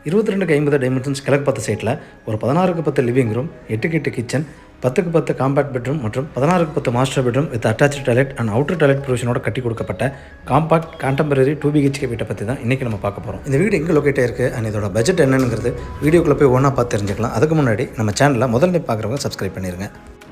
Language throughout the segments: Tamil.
இருபத்தி ரெண்டுக்கு ஐம்பது டைமென்ஷன்ஸ் கிழக்கு பத்து சைட்டில் ஒரு பதினாறுக்கு பத்து லிவிங் ரூம் எட்டுக்கு எட்டு கிச்சன் பத்துக்கு பத்து காம்பேக்ட் பெட்ரூம் மற்றும் பதினாறுக்கு பத்து master bedroom with attach toilet and outer toilet ப்ரொவிஷனோட கட்டி கொடுக்கப்பட்ட காம்பாக்ட் கான்டெம்பரரி டூ பிஹெச்கே வீட்டை பற்றி தான் இன்றைக்கி நம்ம பார்க்க போகிறோம் இந்த வீடு எங்கே லொக்கேட் இருக்குது அண்ட் இதோட பட்ஜெட் என்னங்கிறது வீடியோக்குள்ளே போய் ஒன்றா பார்த்து தெரிஞ்சுக்கலாம் அதுக்கு முன்னாடி நம்ம சேனலில் முதல் டைம் பார்க்குறவங்க சப்ஸ்கிரைப் பண்ணிடுங்க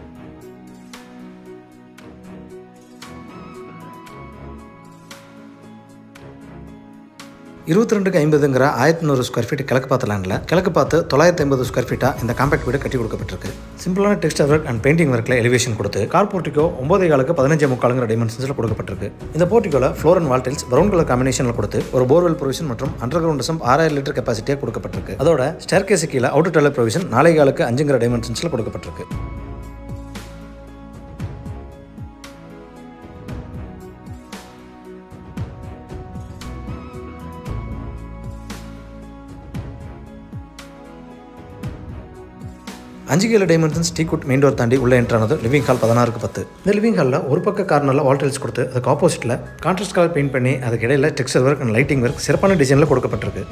இருபத்தி ரெண்டுக்கு ஐம்பதுங்கிற ஆயிரத்தி நூறு ஸ்கொயர் ஃபீட் கிழக்கு பார்த்த லேண்டில் கிழக்கு பார்த்து தொள்ளாயிரத்தி ஐம்பது ஸ்கொயர் ஃபீட்டாக இந்த காம்பேக்ட் வீடு கட்டி கொடுக்கப்பட்டிருக்கு சிம்பிளான டெக்ஸ்டர் ஒர்க் அண்ட் பெயிண்டிங் ஒர்க்கில் எலிவேஷன் கொடுத்து கார் போர்ட்டிகோ ஒன்பதே காலுக்கு பதினஞ்சு முக்காலுங்கிற டைமென்ஷன்ஸில் கொடுக்கப்பட்டிருக்கு இந்த போர்ட்டிகோல floor and wall tiles brown colour காம்பினேஷனில் கொடுத்து ஒரு போர்வெல் ப்ரொவிஷன் மற்றும் அண்டர் கிரவுண்ட் சம் ஆறாயிரம் லிட்டர் கெப்பாசிட்டியாக கொடுக்கப்பட்டிருக்கு அதோட ஸ்டேர் கேஸ் கீழே அவுட்டர் டாய்லெட் ப்ரொவிஷன் நாளை காலுக்கு அஞ்சுங்கிற டைமென்ஷன்ஸில் கொடுக்கப்பட்டிருக்கு அஞ்சு கிலோ டைமென்ஷன்ஸ் டீ குட் மெயின் டோர் தாண்டி உள்ள என்ட்ரானது லிவிங் ஹால் பதினாறுக்கு பத்து இந்த லிவிங் ஹாலில் ஒரு பக்க கார்னரில் வால்டைல்ஸ் கொடுத்து அதுக்கு ஆப்போசிட்டில் கான்ட்ராஸ்ட் கலர் பெயிண்ட் பண்ணி அதுக்கு இடையில texture work and lighting work சிறப்பான டிசைனில் கொடுக்கப்பட்டிருக்கு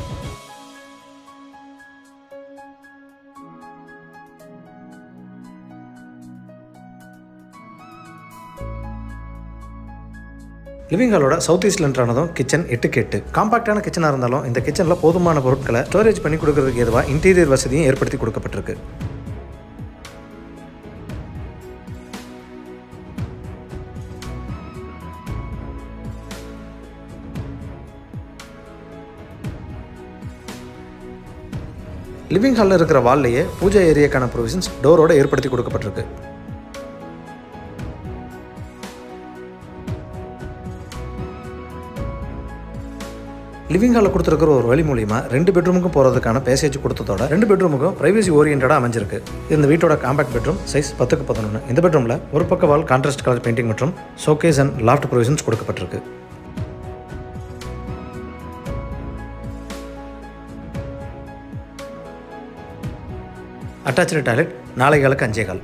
லிவிங் ஹாலோட சவுத் ஈஸ்ட் என்ட்ரானதும் கிச்சன் எட்டுக்கு எட்டு காம்பாக்டான கிச்சனாக இருந்தாலும் இந்த கிச்சனில் போதுமான பொருட்களை ஸ்டோரேஜ் பண்ணி கொடுக்கறதுக்கு ஏதுவாக இன்டீரியர் வசதியும் ஏற்படுத்தி கொடுக்கப்பட்டிருக்கு லிவிங் ஹாலில் இருக்கிற வால்லையே பூஜா ஏரியாக்கான ப்ரொவிஷன்ஸ் டோரோட ஏற்படுத்தி கொடுக்கப்பட்டிருக்கு லிவிங் ஹாலில் கொடுத்துருக்கிற ஒரு வழி மூலியமா ரெண்டு பெட்ரூமுக்கும் போகிறதுக்கான பேசேஜ் கொடுத்ததோட ரெண்டு பெட்ரூமுக்கும் பிரைவசி ஓரியன்டாக அமைஞ்சிருக்கு இந்த வீட்டோட காம்பாக்ட் பெட்ரூம் சைஸ் பத்துக்கு பதினொன்று இந்த பெட்ரூமில் ஒரு பக்க வால் கான்ட்ராஸ்ட் கலர் பெயிண்டிங் மற்றும் ஷோகேஸ் அண்ட் லாஃப்ட் ப்ரொவிஷன்ஸ் கொடுக்கப்பட்டிருக்கு அட்டாச்சு டாய்லெட் நாளை காலுக்கு அஞ்சே கால்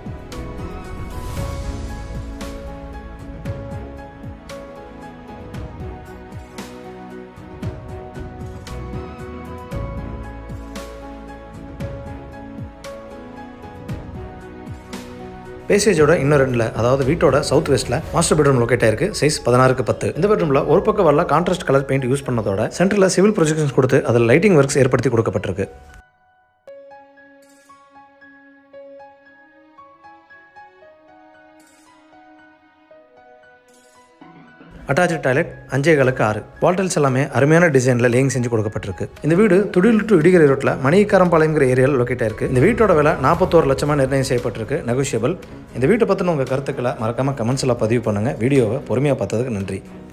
பேசேஜோட இன்னும் ரெண்டில் அதாவது வீட்டோட சவுத் வெஸ்ட்டில் மாஸ்டர் பெட்ரூம் லொக்கேட் ஆயிருக்கு சைஸ் பதினாறுக்கு பத்து இந்த பெட்ரூமில் ஒரு பக்கம் வரல கான்ட்ராஸ்ட் கலர் பெயிண்ட் யூஸ் பண்ணதோட சென்டரில் சிவில் ப்ரொஜெக்ஷன்ஸ் கொடுத்து அதில் லைட்டிங் ஒர்க்ஸ் ஏற்படுத்தி கொடுக்கப்பட்டிருக்கு அட்டாச்சு டாய்லெட் அஞ்சே காலுக்கு ஆறு வால்டல்ஸ் எல்லாமே அருமையான டிசைனில் லேயிங் செஞ்சு கொடுக்கப்பட்டிருக்கு இந்த வீடு துடில் டு இடிகிற ரோட்டில் மணிக்காரம்பாளையங்கிற ஏரியாவில் லொக்கேட் ஆயிருக்கு இந்த வீட்டோட விலை நாற்பத்தோரு லட்சமாக நிர்ணயம் செய்யப்பட்டிருக்கு நெகோஷியபிள் இந்த வீட்டை பற்றின உங்கள் கருத்துக்களை மறக்காமல் கமெண்ட்ஸில் பதிவு பண்ணுங்கள் வீடியோவை பொறுமையாக பார்த்ததுக்கு நன்றி